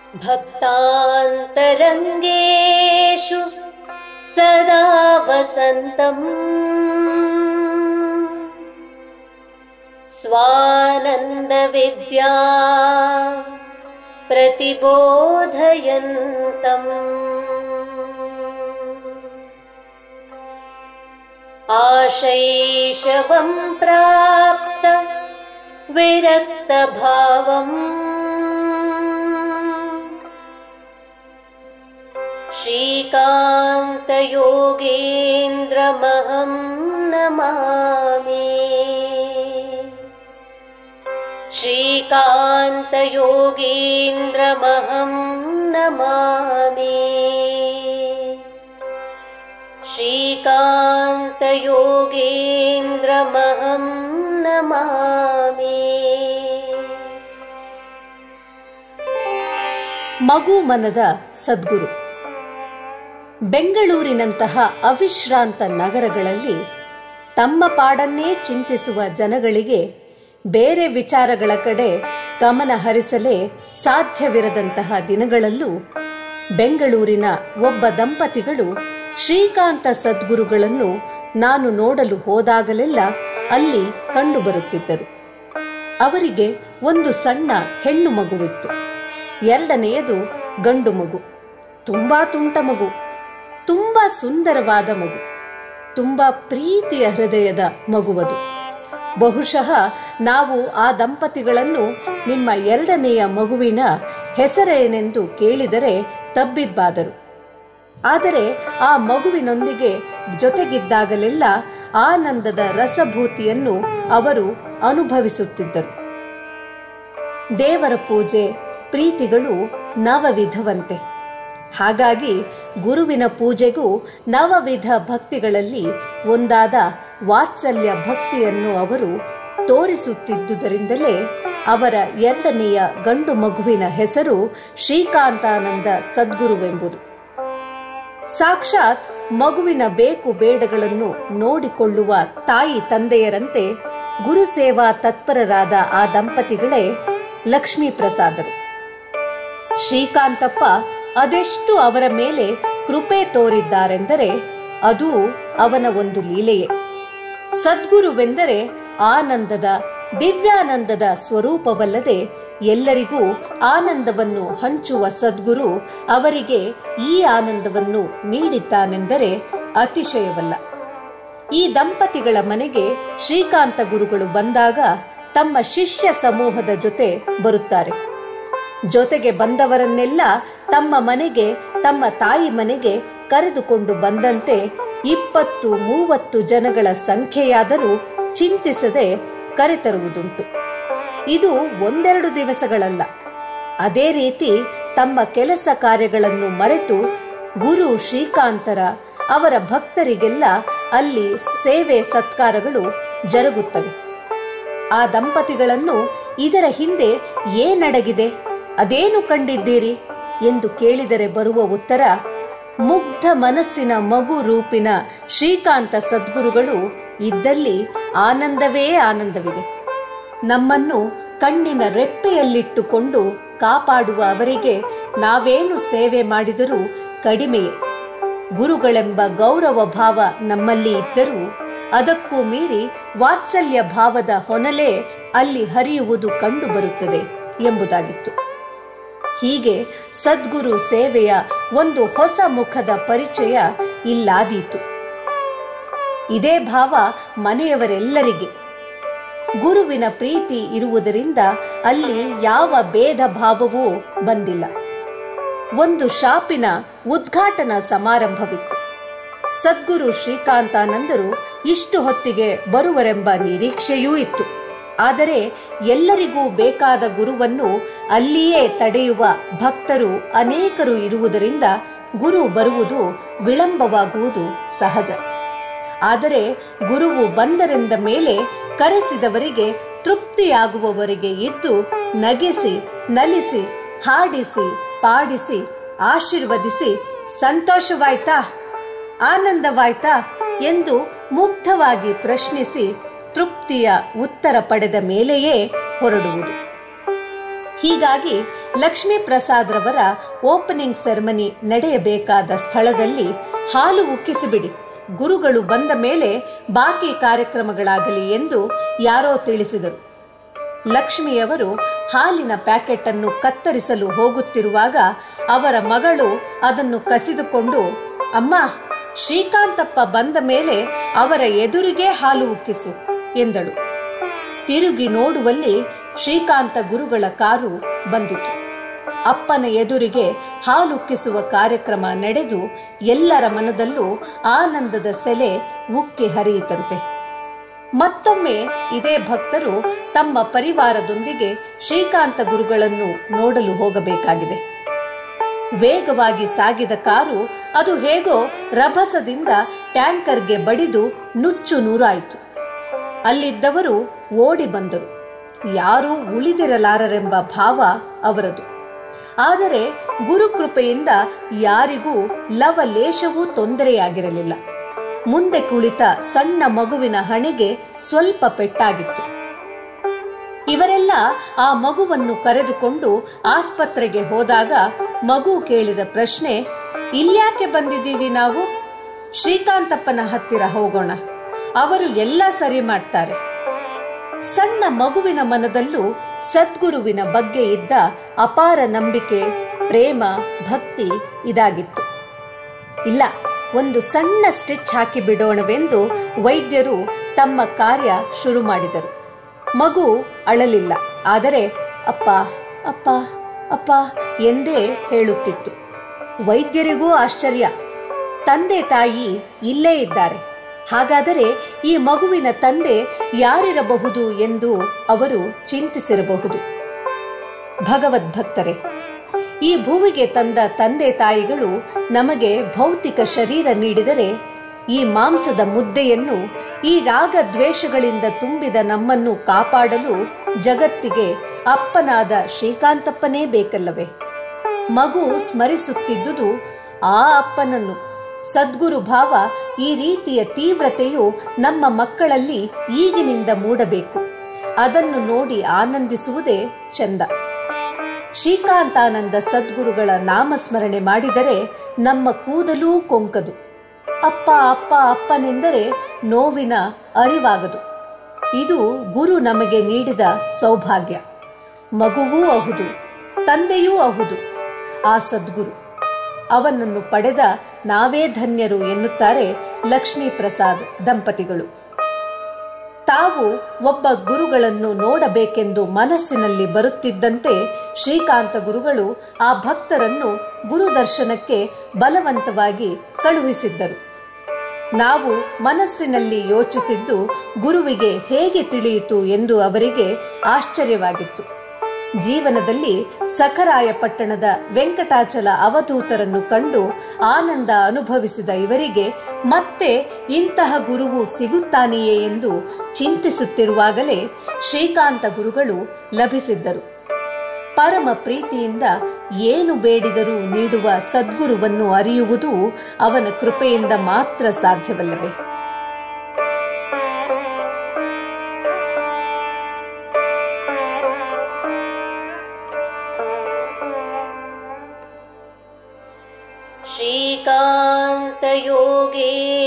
भक्तान्तरङ्गेषु सदा वसन्तम् स्वानन्दविद्या प्रतिबोधयन्तम् आशैशवं प्राप्त विरक्तभावम् श्रीकान्तयोगेन्द्रमहं नमामि श्रीकान्तयोगेन्द्रमहं नमामि श्रीकान्तयोगेन्द्रमहं नमामि ಮಗು ಮನದ ಸದ್ಗುರು ಬೆಂಗಳೂರಿನಂತಹ ಅವಿಶ್ರಾಂತ ನಗರಗಳಲ್ಲಿ ತಮ್ಮ ಪಾಡನ್ನೇ ಚಿಂತಿಸುವ ಜನಗಳಿಗೆ ಬೇರೆ ವಿಚಾರಗಳ ಕಡೆ ಗಮನ ಹರಿಸಲೇ ಸಾಧ್ಯವಿರದಂತಹ ದಿನಗಳಲ್ಲೂ ಬೆಂಗಳೂರಿನ ಒಬ್ಬ ದಂಪತಿಗಳು ಶ್ರೀಕಾಂತ ಸದ್ಗುರುಗಳನ್ನು ನಾನು ನೋಡಲು ಹೋದಾಗಲೆಲ್ಲ ಅಲ್ಲಿ ಕಂಡುಬರುತ್ತಿದ್ದರು ಅವರಿಗೆ ಒಂದು ಸಣ್ಣ ಹೆಣ್ಣು ಮಗುವಿತ್ತು ಎರಡನೆಯದು ಗಂಡು ಮಗು ತುಂಬಾ ತುಂಟ ಮಗು ತುಂಬಾ ಸುಂದರವಾದ ಮಗು ತುಂಬಾ ಪ್ರೀತಿಯ ಹೃದಯದ ಮಗುವದು ಬಹುಶಃ ನಾವು ಆ ದಂಪತಿಗಳನ್ನು ನಿಮ್ಮ ಎರಡನೆಯ ಮಗುವಿನ ಹೆಸರೇನೆಂದು ಕೇಳಿದರೆ ತಬ್ಬಿಬ್ಬಾದರು ಆದರೆ ಆ ಮಗುವಿನೊಂದಿಗೆ ಜೊತೆಗಿದ್ದಾಗಲೆಲ್ಲ ಆನಂದದ ರಸಭೂತಿಯನ್ನು ಅವರು ಅನುಭವಿಸುತ್ತಿದ್ದರು ದೇವರ ಪೂಜೆ ಪ್ರೀತಿಗಳು ನವವಿಧವಂತೆ ಹಾಗಾಗಿ ಗುರುವಿನ ಪೂಜೆಗೂ ನವವಿಧ ಭಕ್ತಿಗಳಲ್ಲಿ ಒಂದಾದ ವಾತ್ಸಲ್ಯ ಭಕ್ತಿಯನ್ನು ಅವರು ತೋರಿಸುತ್ತಿದ್ದುದರಿಂದಲೇ ಅವರ ಎರಡನೆಯ ಗಂಡು ಮಗುವಿನ ಹೆಸರು ಶ್ರೀಕಾಂತಾನಂದ ಸದ್ಗುರುವೆಂಬುದು ಸಾಕ್ಷಾತ್ ಮಗುವಿನ ಬೇಕು ಬೇಡಗಳನ್ನು ನೋಡಿಕೊಳ್ಳುವ ತಾಯಿ ತಂದೆಯರಂತೆ ಗುರು ಸೇವಾ ತತ್ಪರರಾದ ಆ ದಂಪತಿಗಳೇ ಲಕ್ಷ್ಮೀ ಪ್ರಸಾದರು ಶ್ರೀಕಾಂತಪ್ಪ ಅದೆಷ್ಟು ಅವರ ಮೇಲೆ ಕೃಪೆ ತೋರಿದ್ದಾರೆಂದರೆ ಅದು ಅವನ ಒಂದು ಲೀಲೆಯೇ ಸದ್ಗುರುವೆಂದರೆ ಆನಂದದ ದಿವ್ಯಾನಂದದ ಸ್ವರೂಪವಲ್ಲದೆ ಎಲ್ಲರಿಗೂ ಆನಂದವನ್ನು ಹಂಚುವ ಸದ್ಗುರು ಅವರಿಗೆ ಈ ಆನಂದವನ್ನು ನೀಡಿದ್ದಾನೆಂದರೆ ಅತಿಶಯವಲ್ಲ ಈ ದಂಪತಿಗಳ ಮನೆಗೆ ಶ್ರೀಕಾಂತ ಗುರುಗಳು ಬಂದಾಗ ತಮ್ಮ ಶಿಷ್ಯ ಸಮೂಹದ ಜೊತೆ ಬರುತ್ತಾರೆ ಜೊತೆಗೆ ಬಂದವರನ್ನೆಲ್ಲ ತಮ್ಮ ಮನೆಗೆ ತಮ್ಮ ತಾಯಿ ಮನೆಗೆ ಕರೆದುಕೊಂಡು ಬಂದಂತೆ ಇಪ್ಪತ್ತು ಮೂವತ್ತು ಜನಗಳ ಸಂಖ್ಯೆಯಾದರೂ ಚಿಂತಿಸದೆ ಕರೆತರುವುದುಂಟು ಇದು ಒಂದೆರಡು ದಿವಸಗಳಲ್ಲ ಅದೇ ರೀತಿ ತಮ್ಮ ಕೆಲಸ ಕಾರ್ಯಗಳನ್ನು ಮರೆತು ಗುರು ಶ್ರೀಕಾಂತರ ಅವರ ಭಕ್ತರಿಗೆಲ್ಲ ಅಲ್ಲಿ ಸೇವೆ ಸತ್ಕಾರಗಳು ಜರುಗುತ್ತವೆ ಆ ದಂಪತಿಗಳನ್ನು ಇದರ ಹಿಂದೆ ಏನಡಗಿದೆ ಅದೇನು ಕಂಡಿದ್ದೀರಿ ಎಂದು ಕೇಳಿದರೆ ಬರುವ ಉತ್ತರ ಮುಗ್ಧ ಮನಸ್ಸಿನ ಮಗು ರೂಪಿನ ಶ್ರೀಕಾಂತ ಸದ್ಗುರುಗಳು ಇದ್ದಲ್ಲಿ ಆನಂದವೇ ಆನಂದವಿದೆ ನಮ್ಮನ್ನು ಕಣ್ಣಿನ ರೆಪ್ಪೆಯಲ್ಲಿಟ್ಟುಕೊಂಡು ಕಾಪಾಡುವ ಅವರಿಗೆ ನಾವೇನು ಸೇವೆ ಮಾಡಿದರೂ ಕಡಿಮೆಯೇ ಗುರುಗಳೆಂಬ ಗೌರವ ಭಾವ ನಮ್ಮಲ್ಲಿ ಇದ್ದರೂ ಅದಕ್ಕೂ ಮೀರಿ ವಾತ್ಸಲ್ಯ ಭಾವದ ಹೊನಲೇ ಅಲ್ಲಿ ಹರಿಯುವುದು ಕಂಡುಬರುತ್ತದೆ ಎಂಬುದಾಗಿತ್ತು ಹೀಗೆ ಸದ್ಗುರು ಸೇವೆಯ ಒಂದು ಹೊಸ ಮುಖದ ಪರಿಚಯ ಇಲ್ಲಾದೀತು ಇದೇ ಭಾವ ಮನೆಯವರೆಲ್ಲರಿಗೆ ಗುರುವಿನ ಪ್ರೀತಿ ಇರುವುದರಿಂದ ಅಲ್ಲಿ ಯಾವ ಭೇದ ಭಾವವೂ ಬಂದಿಲ್ಲ ಒಂದು ಶಾಪಿನ ಉದ್ಘಾಟನಾ ಸಮಾರಂಭವಿತ್ತು ಸದ್ಗುರು ಶ್ರೀಕಾಂತಾನಂದರು ಇಷ್ಟು ಹೊತ್ತಿಗೆ ಬರುವರೆಂಬ ನಿರೀಕ್ಷೆಯೂ ಇತ್ತು ಆದರೆ ಎಲ್ಲರಿಗೂ ಬೇಕಾದ ಗುರುವನ್ನು ಅಲ್ಲಿಯೇ ತಡೆಯುವ ಭಕ್ತರು ಅನೇಕರು ಇರುವುದರಿಂದ ಗುರು ಬರುವುದು ವಿಳಂಬವಾಗುವುದು ಸಹಜ ಆದರೆ ಗುರುವು ಬಂದರೆಂದ ಮೇಲೆ ಕರೆಸಿದವರಿಗೆ ತೃಪ್ತಿಯಾಗುವವರೆಗೆ ಇದ್ದು ನಗಿಸಿ ನಲಿಸಿ ಹಾಡಿಸಿ ಪಾಡಿಸಿ ಆಶೀರ್ವದಿಸಿ ಸಂತೋಷವಾಯ್ತಾ ಆನಂದವಾಯ್ತಾ ಎಂದು ಮುಗ್ಧವಾಗಿ ಪ್ರಶ್ನಿಸಿ ತೃಪ್ತಿಯ ಉತ್ತರ ಪಡೆದ ಮೇಲೆಯೇ ಹೊರಡುವುದು ಹೀಗಾಗಿ ಲಕ್ಷ್ಮೀ ಪ್ರಸಾದ್ ರವರ ಓಪನಿಂಗ್ ಸೆರೆಮನಿ ನಡೆಯಬೇಕಾದ ಸ್ಥಳದಲ್ಲಿ ಹಾಲು ಉಕ್ಕಿಸಿಬಿಡಿ ಗುರುಗಳು ಬಂದ ಮೇಲೆ ಬಾಕಿ ಕಾರ್ಯಕ್ರಮಗಳಾಗಲಿ ಎಂದು ಯಾರೋ ತಿಳಿಸಿದರು ಲಕ್ಷ್ಮಿಯವರು ಹಾಲಿನ ಪ್ಯಾಕೆಟ್ ಅನ್ನು ಕತ್ತರಿಸಲು ಹೋಗುತ್ತಿರುವಾಗ ಅವರ ಮಗಳು ಅದನ್ನು ಕಸಿದುಕೊಂಡು ಅಮ್ಮ ಶ್ರೀಕಾಂತಪ್ಪ ಬಂದ ಮೇಲೆ ಅವರ ಎದುರಿಗೆ ಹಾಲು ಉಕ್ಕಿಸು ಎಂದಳು ತಿರುಗಿ ನೋಡುವಲ್ಲಿ ಶ್ರೀಕಾಂತ ಗುರುಗಳ ಕಾರು ಬಂದಿತು ಅಪ್ಪನ ಎದುರಿಗೆ ಹಾಲುಕ್ಕಿಸುವ ಕಾರ್ಯಕ್ರಮ ನಡೆದು ಎಲ್ಲರ ಮನದಲ್ಲೂ ಆನಂದದ ಸೆಲೆ ಉಕ್ಕಿ ಹರಿಯಿತಂತೆ ಮತ್ತೊಮ್ಮೆ ಇದೇ ಭಕ್ತರು ತಮ್ಮ ಪರಿವಾರದೊಂದಿಗೆ ಶ್ರೀಕಾಂತ ಗುರುಗಳನ್ನು ನೋಡಲು ಹೋಗಬೇಕಾಗಿದೆ ವೇಗವಾಗಿ ಸಾಗಿದ ಕಾರು ಅದು ಹೇಗೋ ರಭಸದಿಂದ ಟ್ಯಾಂಕರ್ಗೆ ಬಡಿದು ನುಚ್ಚು ನೂರಾಯಿತು ಅಲ್ಲಿದ್ದವರು ಓಡಿ ಬಂದರು ಯಾರೂ ಉಳಿದಿರಲಾರರೆಂಬ ಭಾವ ಅವರದು ಆದರೆ ಗುರುಕೃಪೆಯಿಂದ ಯಾರಿಗೂ ಲವಲೇಶವೂ ತೊಂದರೆಯಾಗಿರಲಿಲ್ಲ ಮುಂದೆ ಕುಳಿತ ಸಣ್ಣ ಮಗುವಿನ ಹಣೆಗೆ ಸ್ವಲ್ಪ ಪೆಟ್ಟಾಗಿತ್ತು ಇವರೆಲ್ಲ ಆ ಮಗುವನ್ನು ಕರೆದುಕೊಂಡು ಆಸ್ಪತ್ರೆಗೆ ಹೋದಾಗ ಮಗು ಕೇಳಿದ ಪ್ರಶ್ನೆ ಇಲ್ಯಾಕೆ ಬಂದಿದ್ದೀವಿ ನಾವು ಶ್ರೀಕಾಂತಪ್ಪನ ಹತ್ತಿರ ಹೋಗೋಣ ಅವರು ಎಲ್ಲ ಸರಿ ಮಾಡ್ತಾರೆ ಸಣ್ಣ ಮಗುವಿನ ಮನದಲ್ಲೂ ಸದ್ಗುರುವಿನ ಬಗ್ಗೆ ಇದ್ದ ಅಪಾರ ನಂಬಿಕೆ ಪ್ರೇಮ ಭಕ್ತಿ ಇದಾಗಿತ್ತು ಇಲ್ಲ ಒಂದು ಸಣ್ಣ ಸ್ಟಿಚ್ ಹಾಕಿ ಬಿಡೋಣವೆಂದು ವೈದ್ಯರು ತಮ್ಮ ಕಾರ್ಯ ಶುರು ಮಾಡಿದರು ಮಗು ಅಳಲಿಲ್ಲ ಆದರೆ ಅಪ್ಪ ಅಪ್ಪ ಅಪ್ಪ ಎಂದೇ ಹೇಳುತ್ತಿತ್ತು ವೈದ್ಯರಿಗೂ ಆಶ್ಚರ್ಯ ತಂದೆ ತಾಯಿ ಇಲ್ಲೇ ಇದ್ದಾರೆ ಹಾಗಾದರೆ ಈ ಮಗುವಿನ ತಂದೆ ಯಾರಿರಬಹುದು ಎಂದು ಅವರು ಚಿಂತಿಸಿರಬಹುದು ಭಗವದ್ಭಕ್ತರೆ ಈ ಭೂಮಿಗೆ ತಂದ ತಂದೆ ತಾಯಿಗಳು ನಮಗೆ ಭೌತಿಕ ಶರೀರ ನೀಡಿದರೆ ಈ ಮಾಂಸದ ಮುದ್ದೆಯನ್ನು ಈ ರಾಗ ದ್ವೇಷಗಳಿಂದ ತುಂಬಿದ ನಮ್ಮನ್ನು ಕಾಪಾಡಲು ಜಗತ್ತಿಗೆ ಅಪ್ಪನಾದ ಶ್ರೀಕಾಂತಪ್ಪನೇ ಬೇಕಲ್ಲವೇ ಮಗು ಸ್ಮರಿಸುತ್ತಿದ್ದುದು ಆ ಅಪ್ಪನನ್ನು ಸದ್ಗುರು ಭಾವ ಈ ರೀತಿಯ ತೀವ್ರತೆಯು ನಮ್ಮ ಮಕ್ಕಳಲ್ಲಿ ಈಗಿನಿಂದ ಮೂಡಬೇಕು ಅದನ್ನು ನೋಡಿ ಆನಂದಿಸುವುದೇ ಚಂದ ಶ್ರೀಕಾಂತಾನಂದ ಸದ್ಗುರುಗಳ ನಾಮಸ್ಮರಣೆ ಮಾಡಿದರೆ ನಮ್ಮ ಕೂದಲೂ ಕೊಂಕದು ಅಪ್ಪ ಅಪ್ಪ ಅಪ್ಪನೆಂದರೆ ನೋವಿನ ಅರಿವಾಗದು ಇದು ಗುರು ನಮಗೆ ನೀಡಿದ ಸೌಭಾಗ್ಯ ಮಗುವೂ ಅಹುದು ತಂದೆಯೂ ಅಹುದು ಆ ಸದ್ಗುರು ಅವನನ್ನು ಪಡೆದ ನಾವೇ ಧನ್ಯರು ಎನ್ನುತ್ತಾರೆ ಲಕ್ಷ್ಮೀ ಪ್ರಸಾದ್ ದಂಪತಿಗಳು ತಾವು ಒಬ್ಬ ಗುರುಗಳನ್ನು ನೋಡಬೇಕೆಂದು ಮನಸ್ಸಿನಲ್ಲಿ ಬರುತ್ತಿದ್ದಂತೆ ಶ್ರೀಕಾಂತ ಗುರುಗಳು ಆ ಭಕ್ತರನ್ನು ಗುರುದರ್ಶನಕ್ಕೆ ಬಲವಂತವಾಗಿ ಕಳುಹಿಸಿದ್ದರು ನಾವು ಮನಸ್ಸಿನಲ್ಲಿ ಯೋಚಿಸಿದ್ದು ಗುರುವಿಗೆ ಹೇಗೆ ತಿಳಿಯಿತು ಎಂದು ಅವರಿಗೆ ಆಶ್ಚರ್ಯವಾಗಿತ್ತು ಜೀವನದಲ್ಲಿ ಸಖರಾಯ ಪಟ್ಟಣದ ವೆಂಕಟಾಚಲ ಅವಧೂತರನ್ನು ಕಂಡು ಆನಂದ ಅನುಭವಿಸಿದ ಇವರಿಗೆ ಮತ್ತೆ ಇಂತಹ ಗುರುವು ಸಿಗುತ್ತಾನೆಯೇ ಎಂದು ಚಿಂತಿಸುತ್ತಿರುವಾಗಲೇ ಶ್ರೀಕಾಂತ ಗುರುಗಳು ಲಭಿಸಿದ್ದರು ಪರಮ ಪ್ರೀತಿಯಿಂದ ಏನು ಬೇಡಿದರೂ ನೀಡುವ ಸದ್ಗುರುವನ್ನು ಅರಿಯುವುದು ಅವನ ಕೃಪೆಯಿಂದ ಮಾತ್ರ ಸಾಧ್ಯವಲ್ಲವೇ श्रीकान्तयोगेश्वर